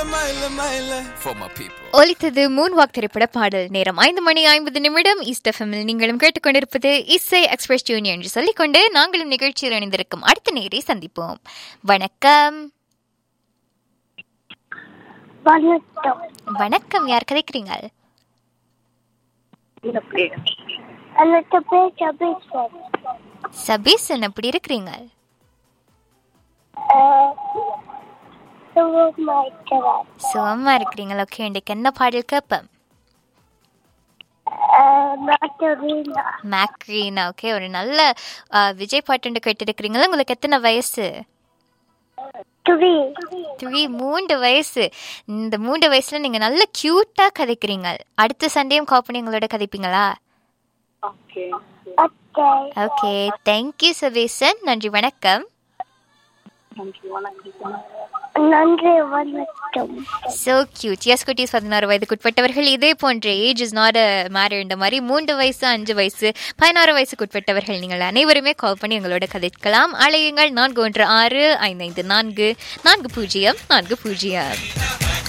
For my people. ஒலித்தது moon walk திரைப்பட பாடல் நேரம் ஐந்து மணி ஐம்பது நிமிடம் ஈஸ்ட் எஃப்எம்மில் நீங்களும் கேட்டுக்கொண்டிருப்பது இசை எக்ஸ்பிரஸ் ஜூனியர் என்று சொல்லிக்கொண்டு நாங்களும் நிகழ்ச்சியில் இணைந்திருக்கும் அடுத்த நேரை சந்திப்போம் வணக்கம் வணக்கம் வணக்கம் யார் கதைக்கிறீங்க எனக்கு பேர் சபீஸ்வர் சபீசன் எப்படி இருக்கிறீங்க சுகமாய்க்கிறார் சுகமா இருக்கிறீங்களா ஓகே இன்றைக்கு என்ன பாடல் கேட்பேன் மாட்டோரீனா மேக்ரீனா ஓகே ஒரு நல்ல ஆ, விஜய் பாட்டு கேட்டிருக்கிறீங்களா உங்களுக்கு எத்தனை வயசு த்ரீ த்ரீ மூன்று வயசு இந்த மூன்று வயசுல நீங்க நல்ல கியூட்டா கதைக்கிறீங்க அடுத்த சண்டேயும் கால் பண்ணி எங்களோட கதைப்பீங்களா ஓகே ஓகே தேங்க்யூ சபீசன் நன்றி வணக்கம் நன்றி வணக்கம் சோ கியூட் எஸ் குட்டீஸ் பதினாறு வயதுக்குட்பட்டவர்கள் இதே போன்ற ஏஜ் இஸ் நாட் மேரி இந்த மாதிரி மூன்று வயசு அஞ்சு வயசு பதினாறு வயசுக்குட்பட்டவர்கள் நீங்கள் அனைவருமே கால் பண்ணி எங்களோட கதைக்கலாம் அழையுங்கள் நான்கு ஒன்று ஆறு ஐந்து ஐந்து நான்கு நான்கு பூஜ்ஜியம் நான்கு பூஜ்ஜியம்